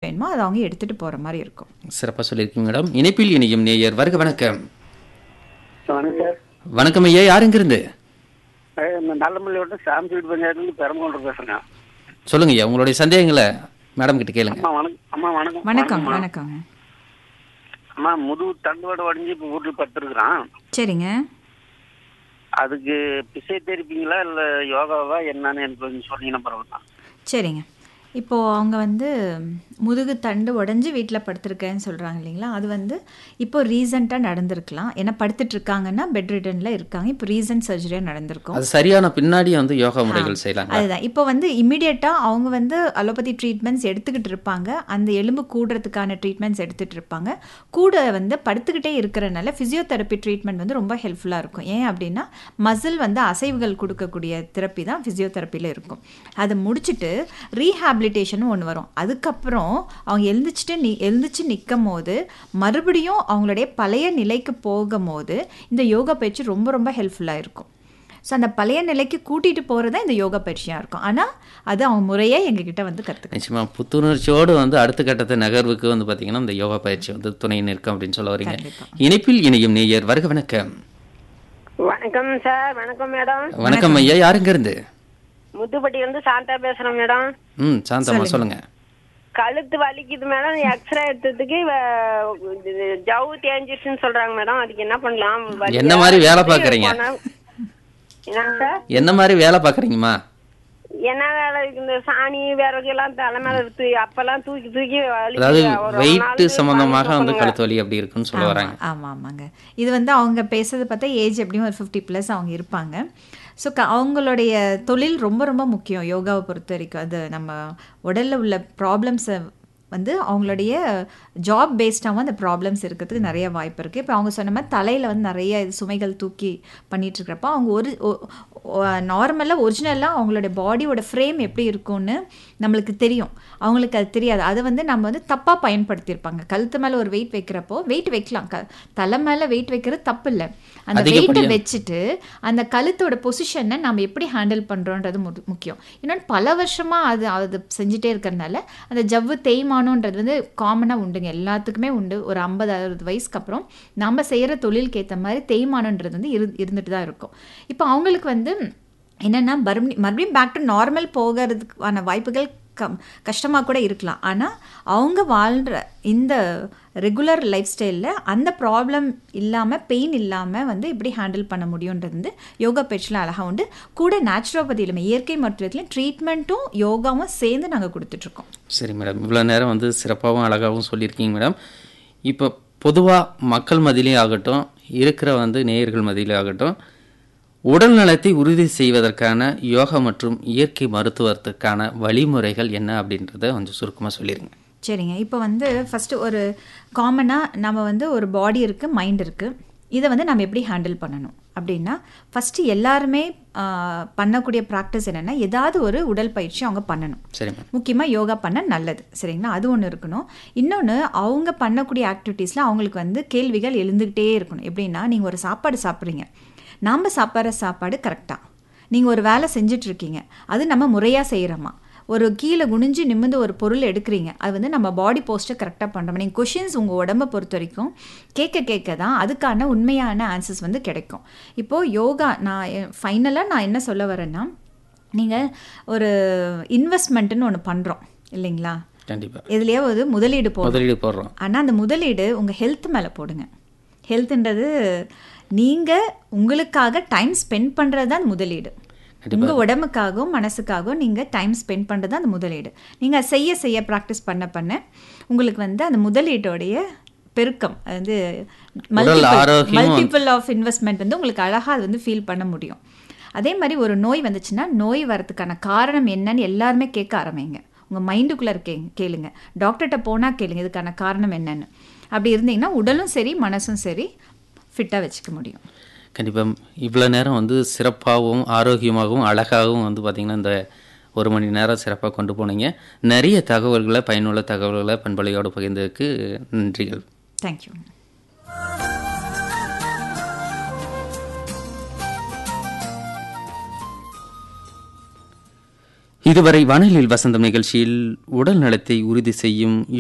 வேணுமோ அதை அவங்க எடுத்துகிட்டு போகிற மாதிரி இருக்கும் சிறப்பாக சொல்லியிருக்கீங்க மேடம் இணைப்பில் இணையும் நேயர் வருக வணக்கம் வணக்கம் சார் வணக்கம் ஐயா யாருங்கிருந்து அஹ் இந்த நல்லமல்லியோட சாம்சீட் பஞ்சாயத்துலேருந்து பெரம்பலூர் பேசுகிறேன் சொல்லுங்க ஐயா உங்களுடைய சந்தேகங்களை மேடம் கிட்ட கேளுங்க அம்மா வணக்கம் அம்மா வணக்கம் வணக்கம் வணக்கம்மா. வணக்கங்க அம்மா முதுகு தண்டுவடை உடஞ்சி இப்போ வீட்டில் படுத்துருக்குறான் சரிங்க அதுக்கு பிசியோதெரப்பிங்களா இல்லை யோகாவா என்னன்னு எனக்கு கொஞ்சம் சொன்னீங்கன்னா பரவாயில்ல சரிங்க இப்போது அவங்க வந்து முதுகு தண்டு உடஞ்சி வீட்டில் படுத்திருக்கேன்னு சொல்கிறாங்க இல்லைங்களா அது வந்து இப்போ ரீசெண்டாக நடந்திருக்கலாம் ஏன்னா படுத்துட்டு இருக்காங்கன்னா பெட் ரிட்டனில் இருக்காங்க இப்போ ரீசன்ட் சர்ஜரியாக நடந்திருக்கும் அது சரியான பின்னாடி வந்து யோகா முறைகள் செய்யலாங்க அதுதான் இப்போ வந்து இம்மிடியட்டாக அவங்க வந்து அலோபதி ட்ரீட்மெண்ட்ஸ் எடுத்துக்கிட்டு இருப்பாங்க அந்த எலும்பு கூடுறதுக்கான ட்ரீட்மெண்ட்ஸ் எடுத்துகிட்டு இருப்பாங்க கூட வந்து படுத்துக்கிட்டே இருக்கிறனால ஃபிசியோதெரப்பி ட்ரீட்மெண்ட் வந்து ரொம்ப ஹெல்ப்ஃபுல்லாக இருக்கும் ஏன் அப்படின்னா மசில் வந்து அசைவுகள் கொடுக்கக்கூடிய தெரப்பி தான் ஃபிசியோதெரப்பியில் இருக்கும் அதை முடிச்சுட்டு ரீஹாபிலிட்டேஷன் ஒன்று வரும் அதுக்கப்புறம் அவங்க எழுந்திரிச்சிட்டு நி எழுந்திரிச்சு நிற்கும் போது மறுபடியும் அவங்களுடைய பழைய நிலைக்கு போகும்போது இந்த யோகா பயிற்சி ரொம்ப ரொம்ப ஹெல்ப்ஃபுல்லாக இருக்கும் ஸோ அந்த பழைய நிலைக்கு கூட்டிகிட்டு போகிறது தான் இந்த யோகா பயிற்சியாக இருக்கும் ஆனால் அது அவங்க முறையே எங்ககிட்ட வந்து கற்றுக்கணும் நிச்சயமா புத்துணர்ச்சியோடு வந்து அடுத்த கட்டத்தை நகர்வுக்கு வந்து பார்த்தீங்கன்னா இந்த யோகா பயிற்சி வந்து துணை நிற்கும் அப்படின்னு சொல்ல வரீங்க கண்டிப்பா. இணைப்பில் இணையும் நேயர் வருக வணக்கம் வணக்கம் சார் வணக்கம் மேடம் வணக்கம் ஐயா யாருங்க இருந்து முத்துப்பட்டி வந்து சாந்தா பேசுறேன் மேடம் ம் சாந்தம்மா சொல்லுங்க கழுத்து வலிக்குது மேடம் எக்ஸ்ரே எடுத்ததுக்கு வ- இது ஜவ்வு தேஞ்சிருச்சுன்னு சொல்றாங்க மேடம் அதுக்கு என்ன பண்ணலாம் வலியா என்ன மாதிரி வேலை இருக்கு, பார்க்கறீங்க? போனா- என்னங்க சார் என்ன மாதிரி வேலை பார்க்குறீங்கம்மா என்ன வேலை இருக்கு இந்த சாணி விறகு எல்லாம் தலை மேல எடுத்து அப்பெல்லாம் தூக்கி தூக்கி வலிக்குது. அதாவது ஒரு ஒரு வெயிட் நாளைக்கு சம்பந்தமாக பாஞ்சு வந்து பண்ணுங்க. கழுத்து வலி அப்படி இருக்குன்னு சொல்ல வராங்க ஆமாம் ஆமாங்க இது வந்து அவங்க பேசுறது பார்த்தா ஏஜ் எப்படியும் ஒரு ஃபிஃப்டி ப்ளஸ் அவங்க இருப்பாங்க ஸோ க அவங்களுடைய தொழில் ரொம்ப ரொம்ப முக்கியம் யோகாவை பொறுத்த வரைக்கும் அது நம்ம உடலில் உள்ள ப்ராப்ளம்ஸை வந்து அவங்களுடைய ஜாப் பேஸ்டாகவும் அந்த ப்ராப்ளம்ஸ் இருக்கிறதுக்கு நிறைய வாய்ப்பு இருக்குது இப்போ அவங்க சொன்ன மாதிரி தலையில் வந்து நிறைய இது சுமைகள் தூக்கி பண்ணிட்டு இருக்கிறப்ப அவங்க ஒரு நார்மலாக ஒரிஜினலாக அவங்களுடைய பாடியோட ஃப்ரேம் எப்படி இருக்கும்னு நம்மளுக்கு தெரியும் அவங்களுக்கு அது தெரியாது அதை வந்து நம்ம வந்து தப்பாக பயன்படுத்தியிருப்பாங்க கழுத்து மேலே ஒரு வெயிட் வைக்கிறப்போ வெயிட் வைக்கலாம் க தலை மேலே வெயிட் வைக்கிறது தப்பு இல்லை அந்த வெயிட்டை அதிகப்படியா- வச்சுட்டு அந்த கழுத்தோட பொசிஷனை நம்ம எப்படி ஹேண்டில் பண்ணுறோன்றது முக்கியம் இன்னொன்று பல வருஷமாக அது அது செஞ்சுட்டே இருக்கிறதுனால அந்த ஜவ்வு தேய்மானன்றது வந்து காமனாக உண்டுங்க எல்லாத்துக்குமே உண்டு ஒரு ஐம்பது அறுபது வயசுக்கு அப்புறம் நம்ம செய்கிற தொழிலுக்கு ஏற்ற மாதிரி தேய்மானன்றது வந்து இரு இருந்துட்டு தான் இருக்கும் இப்போ அவங்களுக்கு வந்து என்னென்னா மறுபடியும் மறுபடியும் பேக் டு நார்மல் போகிறதுக்கான வாய்ப்புகள் கம் கஷ்டமாக கூட இருக்கலாம் ஆனால் அவங்க வாழ்கிற இந்த ரெகுலர் லைஃப் ஸ்டைலில் அந்த ப்ராப்ளம் இல்லாமல் பெயின் இல்லாமல் வந்து எப்படி ஹேண்டில் பண்ண முடியுன்றது வந்து யோகா பயிற்சியில் அழகாக உண்டு கூட நேச்சுரோபதியிலும் இயற்கை மருத்துவத்திலையும் ட்ரீட்மெண்ட்டும் யோகாவும் சேர்ந்து நாங்கள் கொடுத்துட்ருக்கோம் சரி மேடம் இவ்வளோ நேரம் வந்து சிறப்பாகவும் அழகாகவும் சொல்லியிருக்கீங்க மேடம் இப்போ பொதுவாக மக்கள் மதியிலே ஆகட்டும் இருக்கிற வந்து நேயர்கள் மதியிலே ஆகட்டும் உடல் நலத்தை உறுதி செய்வதற்கான யோகா மற்றும் இயற்கை மருத்துவத்துக்கான வழிமுறைகள் என்ன அப்படின்றத கொஞ்சம் சுருக்கமாக சொல்லிடுங்க சரிங்க இப்போ வந்து ஃபஸ்ட்டு ஒரு காமனாக நம்ம வந்து ஒரு பாடி இருக்குது மைண்ட் இருக்குது இதை வந்து நம்ம எப்படி ஹேண்டில் பண்ணணும் அப்படின்னா ஃபஸ்ட்டு எல்லாருமே ஆஹ், பண்ணக்கூடிய ப்ராக்டிஸ் என்னென்னா ஏதாவது ஒரு உடல் பயிற்சி அவங்க பண்ணணும் சரி மேம் முக்கியமாக யோகா பண்ண நல்லது சரிங்களா அது ஒன்று இருக்கணும் இன்னொன்று அவங்க பண்ணக்கூடிய ஆக்டிவிட்டீஸில் அவங்களுக்கு வந்து கேள்விகள் எழுந்துக்கிட்டே இருக்கணும் எப்படின்னா நீங்கள் ஒரு சாப்பாடு சாப்பிட்றீங்க நாம் சாப்பிட்ற சாப்பாடு கரெக்டாக நீங்கள் ஒரு வேலை செஞ்சிட்ருக்கீங்க அது நம்ம முறையாக செய்கிறோமா ஒரு கீழே குனிஞ்சு நிமிர்ந்து ஒரு பொருள் எடுக்கிறீங்க அது வந்து நம்ம பாடி போஸ்ட்டை கரெக்டாக பண்ணுறோம் நீங்கள் கொஷின்ஸ் உங்கள் உடம்பை பொறுத்த வரைக்கும் கேட்க கேட்க தான் அதுக்கான உண்மையான ஆன்சர்ஸ் வந்து கிடைக்கும் இப்போது யோகா நான் ஃபைனலாக நான் என்ன சொல்ல வரேன்னா நீங்கள் ஒரு இன்வெஸ்ட்மெண்ட்டுன்னு ஒன்று பண்ணுறோம் இல்லைங்களா கண்டிப்பாக எதுலையாவது முதலீடு போடுறோம் முதலீடு போடுறோம் ஆனால் அந்த முதலீடு உங்கள் ஹெல்த் மேலே போடுங்க ஹெல்த்ன்றது நீங்கள் உங்களுக்காக டைம் ஸ்பெண்ட் பண்ணுறது தான் முதலீடு உங்கள் உடம்புக்காகவும் மனசுக்காகவும் நீங்கள் டைம் ஸ்பெண்ட் பண்ணுறது தான் அந்த முதலீடு நீங்கள் செய்ய செய்ய ப்ராக்டிஸ் பண்ண பண்ண உங்களுக்கு வந்து அந்த முதலீட்டோடைய பெருக்கம் அது வந்து ஆரோக்கியமும் மல்டிபிள் ஆஃப் இன்வெஸ்ட்மெண்ட் வந்து உங்களுக்கு அழகாக அது வந்து ஃபீல் பண்ண முடியும் அதே மாதிரி ஒரு நோய் வந்துச்சுன்னா நோய் வரதுக்கான காரணம் என்னன்னு எல்லாருமே கேட்க ஆரம்பிங்க உங்கள் மைண்டுக்குள்ளே இருக்கே கேளுங்க டாக்டர்கிட்ட போனால் கேளுங்க இதுக்கான காரணம் என்னன்னு அப்படி இருந்தீங்கன்னா உடலும் சரி மனசும் சரி ஃபிட்டாக வச்சுக்க முடியும் கண்டிப்பாக இவ்வளோ நேரம் வந்து சிறப்பாகவும் ஆரோக்கியமாகவும் அழகாகவும் வந்து பார்த்திங்கன்னா இந்த ஒரு மணி நேரம் சிறப்பாக கொண்டு போனீங்க நிறைய தகவல்களை பயனுள்ள தகவல்களை பண்பலையோடு பகிர்ந்ததுக்கு நன்றிகள் தேங்க்யூ இதுவரை வானிலையில் வசந்தம் நிகழ்ச்சியில் உடல் நலத்தை உறுதி செய்யும்